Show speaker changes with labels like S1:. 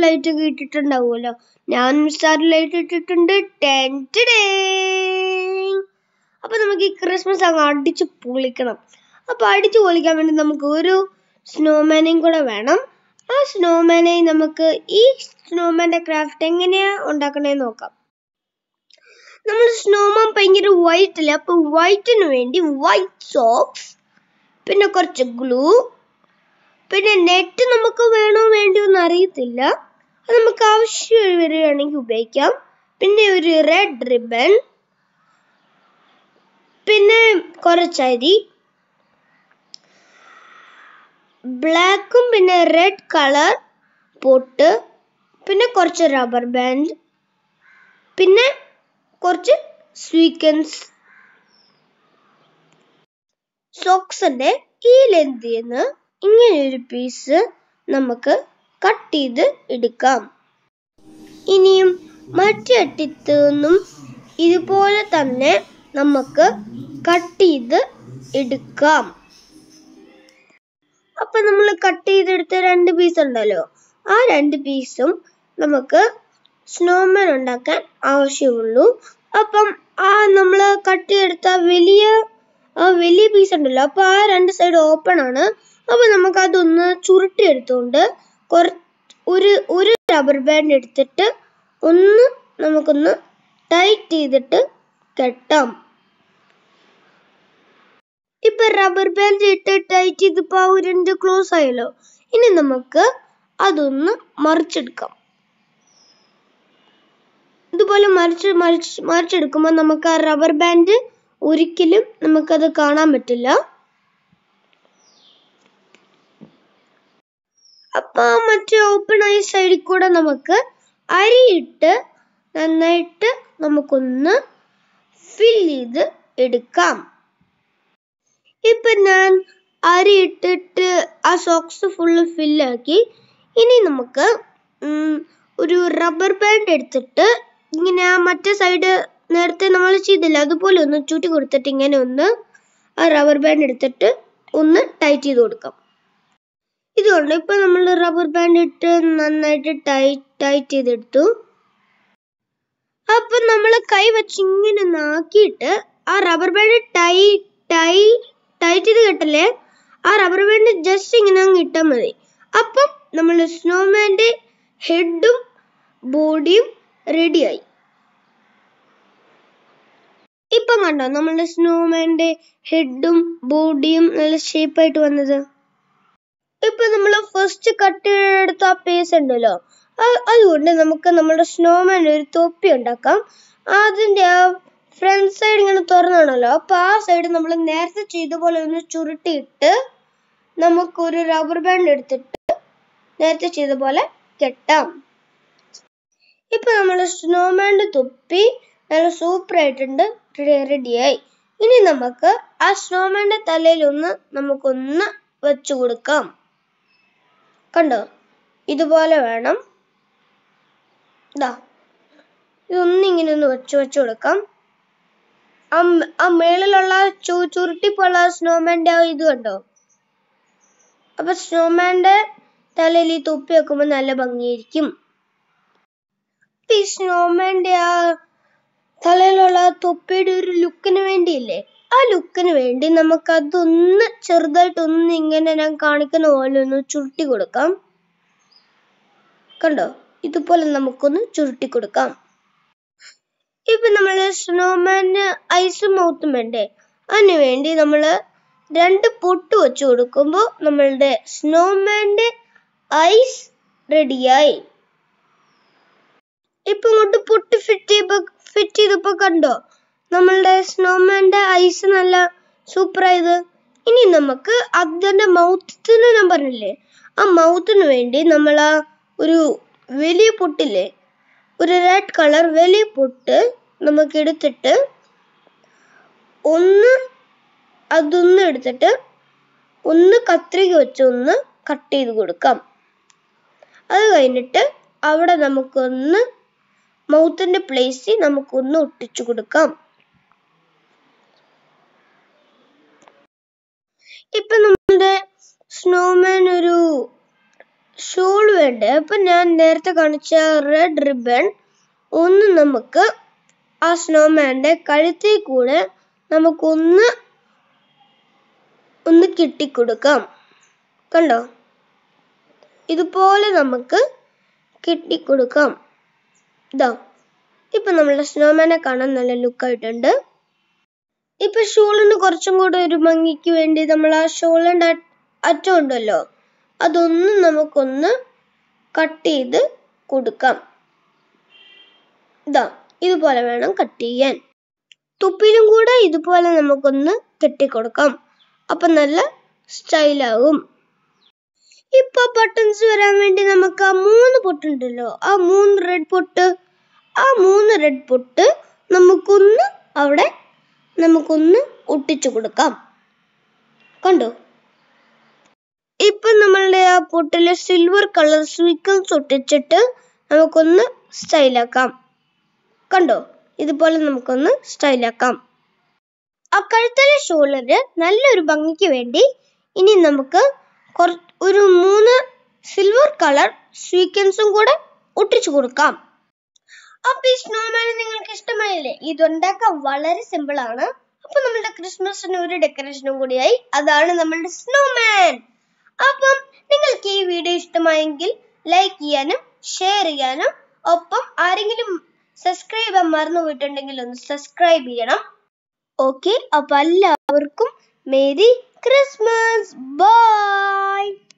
S1: light ഒക്കെ ഇട്ടിട്ടുണ്ടാവുമല്ലോ ഞാനും സ്റ്റാർ ലൈറ്റ് ഇട്ടിട്ടുണ്ട് ടെൻ ടുഡേ അപ്പൊ നമുക്ക് ഈ ക്രിസ്മസ് അങ്ങ് അടിച്ച് പൊളിക്കണം അപ്പൊ അടിച്ച് പൊളിക്കാൻ വേണ്ടി നമുക്ക് ഒരു സ്നോമാനെയും കൂടെ വേണം ആ സ്നോമാനെ നമുക്ക് ഈ സ്നോമാന്റെ ക്രാഫ്റ്റ് എങ്ങനെയാ ഉണ്ടാക്കണേന്ന് നോക്കാം നമ്മൾ സ്നോമാൻ ഭയങ്കര വൈറ്റ് അല്ലേ അപ്പൊ വൈറ്റിന് വേണ്ടി വൈറ്റ് സോക്സ് പിന്നെ കുറച്ച് ഗ്ലൂ പിന്നെ നെറ്റ് നമുക്ക് വേണോ വേണ്ടിയോ എന്ന് അറിയത്തില്ല അത് നമുക്ക് ആവശ്യം വരികയാണെങ്കിൽ ഉപയോഗിക്കാം പിന്നെ ഒരു റെഡ് റിബൺ പിന്നെ കുറച്ചരി ബ്ലാക്കും പിന്നെ റെഡ് കളർ പൊട്ട് പിന്നെ കുറച്ച് റബ്ബർ ബാൻഡ് പിന്നെ കുറച്ച് സ്വീക്കൻസ് സോക്സിന്റെ ഈ ലെന്തിൽ നിന്ന് ഇങ്ങനെ ഒരു പീസ് നമുക്ക് കട്ട് ചെയ്ത് എടുക്കാം ഇനിയും മറ്റേ നിന്നും ഇതുപോലെ തന്നെ നമുക്ക് കട്ട് ചെയ്ത് എടുക്കാം അപ്പൊ നമ്മൾ കട്ട് ചെയ്തെടുത്ത രണ്ട് പീസ് ഉണ്ടല്ലോ ആ രണ്ട് പീസും നമുക്ക് സ്നോമാൻ ഉണ്ടാക്കാൻ ആവശ്യമുള്ളൂ അപ്പം ആ നമ്മൾ കട്ട് ചെയ്തെടുത്ത വലിയ ആ വലിയ പീസ് ഉണ്ടല്ലോ അപ്പൊ ആ രണ്ട് സൈഡ് ഓപ്പൺ ആണ് അപ്പൊ നമുക്ക് അതൊന്ന് ചുരുട്ടി എടുത്തുകൊണ്ട് കുറ ഒരു ഒരു റബ്ബർ ബാൻഡ് എടുത്തിട്ട് ഒന്ന് നമുക്കൊന്ന് ടൈറ്റ് ചെയ്തിട്ട് കെട്ടാം ഇപ്പൊ റബ്ബർ ബാൻഡ് ഇട്ട് ടൈറ്റ് ചെയ്തപ്പോ ആ ഉരുണ്ട് ക്ലോസ് ആയല്ലോ ഇനി നമുക്ക് അതൊന്ന് മറിച്ചെടുക്കാം ഇതുപോലെ മറിച്ച് മറിച്ച് മറിച്ചെടുക്കുമ്പോൾ നമുക്ക് ആ റബ്ബർ ബാൻഡ് ഒരിക്കലും നമുക്കത് കാണാൻ പറ്റില്ല അപ്പൊ മറ്റേ ഓപ്പൺ ആയ സൈഡിൽ കൂടെ നമുക്ക് അരിയിട്ട് നന്നായിട്ട് നമുക്കൊന്ന് ഫിൽ ചെയ്ത് എടുക്കാം ഇപ്പൊ ഞാൻ അരി ഇട്ടിട്ട് ആ സോക്സ് ഫുള്ള് ഫില്ലാക്കി ഇനി നമുക്ക് ഒരു റബ്ബർ ബാൻഡ് എടുത്തിട്ട് ഇങ്ങനെ ആ മറ്റേ സൈഡ് നേരത്തെ നമ്മൾ ചെയ്തില്ല അതുപോലെ ഒന്ന് ചുറ്റി കൊടുത്തിട്ട് ഇങ്ങനെ ഒന്ന് ആ റബ്ബർ ബാൻഡ് എടുത്തിട്ട് ഒന്ന് ടൈറ്റ് ചെയ്ത് കൊടുക്കാം ഇതുകൊണ്ട് ഇപ്പൊ നമ്മൾ റബ്ബർ ബാൻഡ് ഇട്ട് നന്നായിട്ട് ടൈറ്റ് ടൈറ്റ് ചെയ്തെടുത്തു അപ്പൊ നമ്മൾ കൈ വെച്ച് ഇങ്ങനെ ഒന്ന് ആക്കിയിട്ട് ആ rubber band tie tie tight ചെയ്ത് കെട്ടല്ലേ ആ റബ്ബർ ബാൻഡ് ജസ്റ്റ് ഇങ്ങനെ അങ്ങ് ഇട്ടാൽ മതി അപ്പം നമ്മൾ സ്നോമാൻ്റെ ഹെഡും ബോഡിയും റെഡിയായി ഇപ്പം കണ്ടോ നമ്മളുടെ സ്നോമാൻ്റെ ഹെഡും ബോഡിയും നല്ല ഷേപ്പായിട്ട് വന്നത് ഇപ്പൊ നമ്മൾ ഫസ്റ്റ് കട്ട് എടുത്ത ആ പേസ് ഉണ്ടല്ലോ അതുകൊണ്ട് നമുക്ക് നമ്മുടെ സ്നോമാൻ ഒരു തൊപ്പി ഉണ്ടാക്കാം അതിന്റെ ആ ഫ്രണ്ട് സൈഡ് ഇങ്ങനെ തുറന്നാണല്ലോ അപ്പൊ ആ സൈഡ് നമ്മൾ നേരത്തെ ചെയ്ത പോലെ ഒന്ന് ചുരുട്ടിയിട്ട് നമുക്കൊരു റബ്ബർ ബാൻഡ് എടുത്തിട്ട് നേരത്തെ ചെയ്ത പോലെ കെട്ടാം ഇപ്പൊ നമ്മൾ സ്നോമാൻ്റെ തൊപ്പി നല്ല സൂപ്പർ ആയിട്ടുണ്ട് റെഡിയായി ഇനി നമുക്ക് ആ സ്നോമാൻ്റെ തലയിൽ ഒന്ന് നമുക്കൊന്ന് വെച്ചു കൊടുക്കാം കണ്ടോ ഇതുപോലെ വേണം ഇതാ ഇതൊന്നിങ്ങനെ ഒന്ന് വെച്ച് വെച്ച് കൊടുക്കാം ആ മേളിലുള്ള ചു ചുരുട്ടിപ്പോള്ള സ്നോമാൻ്റെ ആ ഇത് കണ്ടോ അപ്പൊ സ്നോമാൻ്റെ തലയിൽ ഈ തൊപ്പി വെക്കുമ്പോൾ നല്ല ഭംഗിയായിരിക്കും ഈ സ്നോമാൻ്റെ ആ തലയിലുള്ള തൊപ്പിയുടെ ഒരു ലുക്കിന് വേണ്ടിയില്ലേ ആ ലുക്കിന് വേണ്ടി നമുക്ക് അതൊന്ന് ചെറുതായിട്ടൊന്ന് ഇങ്ങനെ ഞാൻ കാണിക്കുന്ന പോലെ ഒന്ന് ചുരുട്ടി കൊടുക്കാം കണ്ടോ ഇതുപോലെ നമുക്കൊന്ന് ചുരുട്ടി കൊടുക്കാം ഇപ്പൊ നമ്മൾ സ്നോമാന് ഐസ് മൗത്തും വേണ്ടേ അതിന് വേണ്ടി നമ്മൾ രണ്ട് പൊട്ട് വെച്ച് കൊടുക്കുമ്പോൾ നമ്മളുടെ സ്നോമാന്റെ ഐസ് റെഡിയായി ഇപ്പൊ ഇങ്ങോട്ട് പൊട്ട് ഫിറ്റ് ചെയ്തപ്പോ ഫിറ്റ് ചെയ്തപ്പോ കണ്ടോ നമ്മളുടെ സ്നോമാന്റെ ഐസ് നല്ല സൂപ്പർ ആയത് ഇനി നമുക്ക് അതിന്റെ മൗത്തിന് ഞാൻ പറഞ്ഞില്ലേ ആ മൗത്തിന് വേണ്ടി നമ്മൾ ആ ഒരു വലിയ പൊട്ടില്ലേ ഒരു റെഡ് കളർ വലിയ പൊട്ട് നമുക്ക് എടുത്തിട്ട് ഒന്ന് അതൊന്ന് എടുത്തിട്ട് ഒന്ന് കത്രിക വെച്ച് ഒന്ന് കട്ട് ചെയ്ത് കൊടുക്കാം അത് കഴിഞ്ഞിട്ട് അവിടെ നമുക്കൊന്ന് മൗത്തിന്റെ പ്ലേസിൽ നമുക്കൊന്ന് ഒട്ടിച്ചു കൊടുക്കാം ഇപ്പൊ നമ്മളുടെ സ്നോമാൻ ഒരു ഷോൾ വേണ്ടേ അപ്പൊ ഞാൻ നേരത്തെ കാണിച്ച റെഡ് റിബൺ ഒന്ന് നമുക്ക് ആ സ്നോമാൻ്റെ കഴുത്തിൽ കൂടെ നമുക്കൊന്ന് ഒന്ന് കെട്ടിക്കൊടുക്കാം കണ്ടോ ഇതുപോലെ നമുക്ക് കെട്ടിക്കൊടുക്കാം ഇതാ ഇപ്പൊ നമ്മളുടെ സ്നോമാനെ കാണാൻ നല്ല ലുക്കായിട്ടുണ്ട് ഇപ്പൊ ഷോളിന് കുറച്ചും കൂടെ ഒരു ഭംഗിക്ക് വേണ്ടി നമ്മൾ ആ ഷോളിന്റെ അറ്റം ഉണ്ടല്ലോ അതൊന്ന് നമുക്കൊന്ന് കട്ട് ചെയ്ത് കൊടുക്കാം ഇതാ ഇതുപോലെ വേണം കട്ട് ചെയ്യാൻ തുപ്പിലും കൂടെ ഇതുപോലെ നമുക്കൊന്ന് കെട്ടിക്കൊടുക്കാം അപ്പൊ നല്ല സ്റ്റൈലാകും ഇപ്പൊ ബട്ടൺസ് വരാൻ വേണ്ടി നമുക്ക് ആ മൂന്ന് പൊട്ടുണ്ടല്ലോ ആ മൂന്ന് റെഡ് പൊട്ട് ആ മൂന്ന് റെഡ് പൊട്ട് നമുക്കൊന്ന് അവിടെ നമുക്കൊന്ന് ഒട്ടിച്ചു കൊടുക്കാം കണ്ടോ ഇപ്പൊ നമ്മളുടെ ആ പൊട്ടില് സിൽവർ കളർ സ്വീക്കൽസ് ഒട്ടിച്ചിട്ട് നമുക്കൊന്ന് സ്റ്റൈലാക്കാം കണ്ടോ ഇതുപോലെ നമുക്കൊന്ന് സ്റ്റൈലാക്കാം ആ കഴുത്തലെ ഷോളറ് നല്ലൊരു ഭംഗിക്ക് വേണ്ടി ഇനി നമുക്ക് കുറ- ഒരു മൂന്ന് സിൽവർ കളർ സ്വീക്കൻസും കൂടെ ഒട്ടിച്ചു കൊടുക്കാം അപ്പൊ ഈ സ്നോമാൻ നിങ്ങൾക്ക് ഇഷ്ടമായില്ലേ ഇതുണ്ടാക്കാൻ വളരെ സിമ്പിൾ ആണ് അപ്പൊ നമ്മളുടെ ക്രിസ്മസിന് ഒരു ഡെക്കറേഷനും കൂടിയായി അതാണ് നമ്മളുടെ സ്നോമാൻ അപ്പം നിങ്ങൾക്ക് ഈ വീഡിയോ ഇഷ്ടമായെങ്കിൽ ലൈക്ക് ചെയ്യാനും ഷെയർ ചെയ്യാനും ഒപ്പം ആരെങ്കിലും സബ്സ്ക്രൈബ് ചെയ്യാൻ മറന്നു പോയിട്ടുണ്ടെങ്കിൽ ഒന്ന് സബ്സ്ക്രൈബ് ചെയ്യണം ഓക്കെ അപ്പൊ എല്ലാവർക്കും മേരി ക്രിസ്മസ് ബൈ